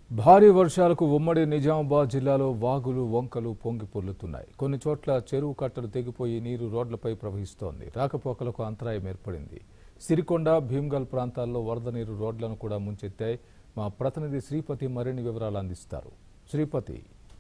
భారీ వర్షాలకు ఉమ్మడి నిజామాబాద్ జిల్లాలో వాగులు వంకలు పొంగి పొర్లుతున్నాయి కొన్ని చోట్ల చెరువు కట్టలు తెగిపోయి నీరు రోడ్లపై ప్రవహిస్తోంది రాకపోకలకు అంతరాయం ఏర్పడింది సిరికొండ భీమ్గల్ ప్రాంతాల్లో వరద నీరు రోడ్లను కూడా ముంచెత్తాయి మా ప్రతినిధి శ్రీపతి మరిన్ని వివరాలు అందిస్తారు శ్రీపతి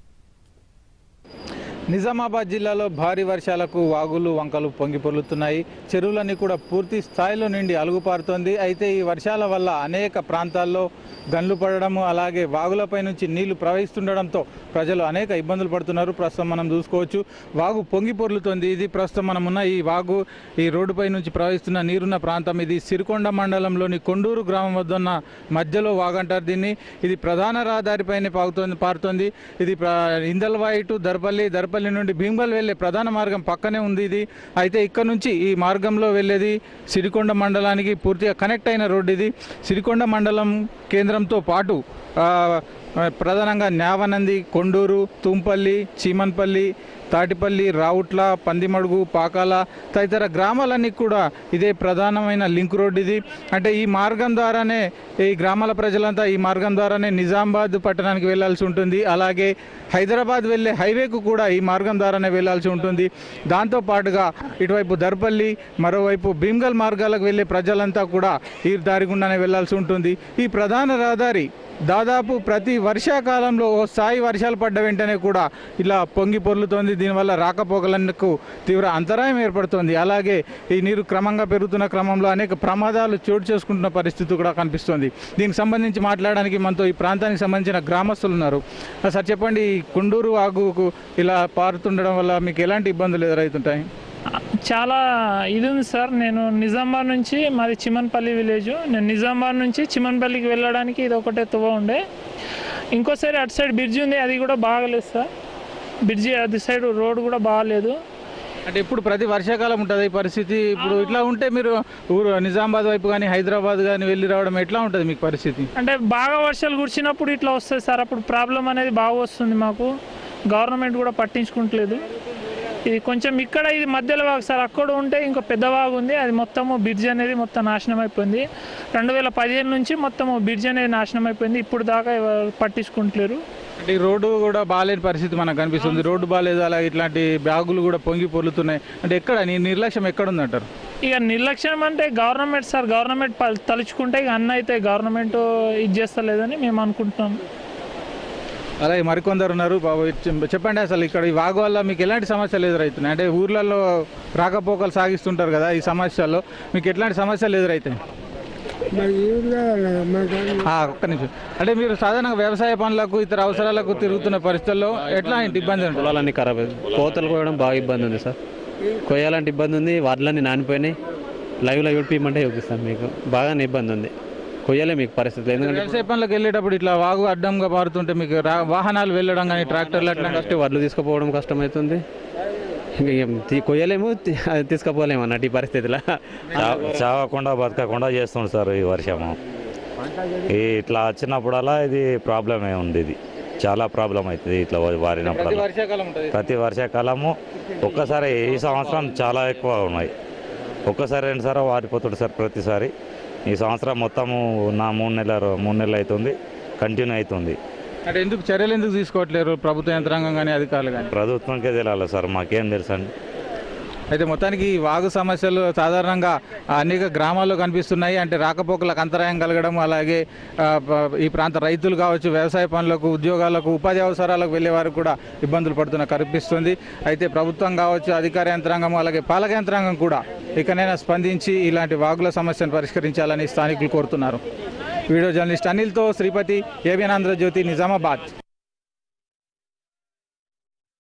నిజామాబాద్ జిల్లాలో భారీ వర్షాలకు వాగులు వంకలు పొంగి పొర్లుతున్నాయి చెరువులన్నీ కూడా పూర్తి స్థాయిలో నిండి అలుగుపారుతోంది అయితే ఈ వర్షాల వల్ల అనేక ప్రాంతాల్లో గన్లు పడడము అలాగే వాగులపై నుంచి నీళ్లు ప్రవహిస్తుండడంతో ప్రజలు అనేక ఇబ్బందులు పడుతున్నారు ప్రస్తుతం మనం చూసుకోవచ్చు వాగు పొంగి పొర్లుతోంది ఇది ప్రస్తుతం మనం ఉన్న ఈ వాగు ఈ రోడ్డుపై నుంచి ప్రవహిస్తున్న నీరున్న ప్రాంతం ఇది సిరికొండ మండలంలోని కొండూరు గ్రామం వద్ద ఉన్న మధ్యలో వాగు అంటారు దీన్ని ఇది ప్రధాన రహదారిపైనే పాగుతోంది పారుతోంది ఇది ప్ర- ఇందల్వాయి టు దర్పల్లి దర్పల్లి నుండి భీంబల్ వెళ్ళే ప్రధాన మార్గం పక్కనే ఉంది ఇది అయితే ఇక్కడ నుంచి ఈ మార్గంలో వెళ్ళేది సిరికొండ మండలానికి పూర్తిగా కనెక్ట్ అయిన రోడ్డు ఇది సిరికొండ మండలం కేంద్రంతో పాటు ఆ, ప్రధానంగా న్యావనంది కొండూరు తుంపల్లి చీమన్పల్లి తాటిపల్లి రావుట్ల పందిమడుగు పాకాల తదితర గ్రామాలన్నీ కూడా ఇదే ప్రధానమైన లింక్ రోడ్ ఇది అంటే ఈ మార్గం ద్వారానే ఈ గ్రామాల ప్రజలంతా ఈ మార్గం ద్వారానే నిజామాబాద్ పట్టణానికి వెళ్ళాల్సి ఉంటుంది అలాగే హైదరాబాద్ వెళ్ళే హైవేకు కూడా ఈ మార్గం ద్వారానే వెళ్ళాల్సి ఉంటుంది దాంతో పాటుగా ఇటువైపు దర్పల్లి మరోవైపు భీమ్గల్ మార్గాలకు వెళ్ళే ప్రజలంతా కూడా ఈ దారి గుండానే వెళ్ళాల్సి ఉంటుంది ఈ ప్రధాన రహదారి దాదాపు ప్రతి వర్షాకాలంలో ఓ స్థాయి వర్షాలు పడ్డ వెంటనే కూడా ఇలా పొంగి పొర్లుతోంది దీనివల్ల రాకపోకలకు తీవ్ర అంతరాయం ఏర్పడుతోంది అలాగే ఈ నీరు క్రమంగా పెరుగుతున్న క్రమంలో అనేక ప్రమాదాలు చోటు చేసుకుంటున్న పరిస్థితి కూడా కనిపిస్తోంది దీనికి సంబంధించి మాట్లాడడానికి మనతో ఈ ప్రాంతానికి సంబంధించిన గ్రామస్తులు ఉన్నారు ఆ, సార్ చెప్పండి ఈ కుండూరు వాగుకు ఇలా పారుతుండడం వల్ల మీకు ఎలాంటి ఇబ్బందులు ఎదురవుతుంటాయి చాలా ఇది ఉంది సార్ నేను నిజామాబాద్ నుంచి మాది చిమన్పల్లి విలేజ్ నేను నిజామాబాద్ నుంచి చిమన్పల్లికి వెళ్ళడానికి ఇది ఒకటే తువ ఉండే ఇంకోసారి అటు సైడ్ బ్రిడ్జి ఉంది అది కూడా బాగలేదు సార్ బ్రిడ్జి అది సైడ్ రోడ్ కూడా బాగాలేదు అంటే ఇప్పుడు ప్రతి వర్షాకాలం ఉంటుంది ఈ పరిస్థితి ఇప్పుడు ఇట్లా ఉంటే మీరు ఊరు నిజామాబాద్ వైపు కానీ హైదరాబాద్ కానీ వెళ్ళి రావడం ఎట్లా ఉంటుంది మీకు పరిస్థితి అంటే బాగా వర్షాలు కురిచినప్పుడు ఇట్లా వస్తుంది సార్ అప్పుడు ప్రాబ్లం అనేది బాగా వస్తుంది మాకు గవర్నమెంట్ కూడా పట్టించుకుంటలేదు ఇది కొంచెం ఇక్కడ ఇది మధ్యలో వాగు సార్ అక్కడ ఉంటే ఇంకో పెద్ద వాగు ఉంది అది మొత్తము బ్రిడ్జ్ అనేది మొత్తం నాశనం అయిపోయింది రెండు వేల పదిహేను నుంచి మొత్తము బ్రిడ్జ్ అనేది నాశనం అయిపోయింది ఇప్పుడు దాకా ఎవరు పట్టించుకుంటలేరు అంటే ఈ రోడ్డు కూడా బాగాలేని పరిస్థితి మనకు కనిపిస్తుంది రోడ్డు బాగాలేదు అలాగే ఇట్లాంటి బ్యాగులు కూడా పొంగి పొర్లుతున్నాయి అంటే ఎక్కడ నీ నిర్లక్ష్యం ఎక్కడ ఉందంటారు ఇక నిర్లక్ష్యం అంటే గవర్నమెంట్ సార్ గవర్నమెంట్ ప- తలుచుకుంటే ఇక అన్న అయితే గవర్నమెంట్ ఇది చేస్తలేదని మేము అనుకుంటున్నాం అలాగే మరికొందరు ఉన్నారు బాబు చెప్- చెప్పండి అసలు ఇక్కడ ఈ వాగు వల్ల మీకు ఎలాంటి సమస్యలు ఎదురవుతున్నాయి అంటే ఊర్లలో రాకపోకలు సాగిస్తుంటారు కదా ఈ సమస్యల్లో మీకు ఎట్లాంటి సమస్యలు ఎదురవుతాయి మరి ఊరుగా మాకు ఆ, ఒక్క నిమిషం అంటే మీరు సాధారణంగా వ్యవసాయ పనులకు ఇతర అవసరాలకు తిరుగుతున్న పరిస్థితుల్లో ఎట్లాంటి ఇబ్బంది ఉంటుంది పొలాలన్నీ ఖరాబ్ అయ్యాయి. కోతలు కోయడం బాగా ఇబ్బంది ఉంది సార్ కొయ్యాలంటే ఇబ్బంది ఉంది వడ్లన్నీ నానిపోయినాయి లైవ్లో చూపిమంటే చూపిస్తాను మీకు బాగానే ఇబ్బంది ఉంది కొయ్యలే మీకు పరిస్థితి ఎందుకంటే వ్యవసాయ పనులకు వెళ్ళేటప్పుడు ఇట్లా వాగు అడ్డంగా పారుతుంటే మీకు రా- వాహనాలు వెళ్ళడం కానీ ట్రాక్టర్లు అట్లా ఫస్ట్ వడ్లు తీసుకుపోవడం కష్టమవుతుంది ఇంకా ఏం తీ- కొయ్యలేము తీ- అది తీసుకుపోలేము అన్నట్టు ఈ పరిస్థితిలో చా- చావకుండా బతకకుండా చేస్తుంది సార్ ఈ వర్షము ఈ ఇట్లా వచ్చినప్పుడల్లా ఇది ప్రాబ్లమే ఉంది ఇది చాలా ప్రాబ్లం అవుతుంది ఇట్లా ప్రతి వారినప్పుడల్లా వర్షాకాలం ఉంటుంది ప్రతి వర్షాకాలము ఒక్కసారి ఈ సంవత్సరం చాలా ఎక్కువ ఉన్నాయి ఒక్కసారి రెండుసారి వారిపోతుంది సార్ ప్రతిసారి ఈ సంవత్సరం మొత్తము నా మూడు నెలలు మూడు నెలలు అవుతుంది కంటిన్యూ అవుతుంది అంటే ఎందుకు చర్యలు ఎందుకు తీసుకోవట్లేరు ప్రభుత్వ యంత్రాంగం కానీ అధికారులు కానీ ప్రభుత్వంకే తెలియాలి సార్ మాకేం తెలుసు అండి అయితే మొత్తానికి ఈ వాగు సమస్యలు సాధారణంగా అనేక గ్రామాల్లో కనిపిస్తున్నాయి అంటే రాకపోకలకు అంతరాయం కలగడం అలాగే ఆ, ప- ఈ ప్రాంత రైతులు కావచ్చు వ్యవసాయ పనులకు ఉద్యోగాలకు ఉపాధి అవసరాలకు వెళ్ళే వారికి కూడా ఇబ్బందులు పడుతున్న కనిపిస్తుంది అయితే ప్రభుత్వం కావచ్చు అధికార యంత్రాంగం అలాగే పాలక యంత్రాంగం కూడా ఇకనైనా స్పందించి ఇలాంటి వాగుల సమస్యను పరిష్కరించాలని స్థానికులు కోరుతున్నారు వీడియో జర్నలిస్ట్ అనిల్తో శ్రీపతి ఏబియన్ ఆంధ్రజ్యోతి నిజామాబాద్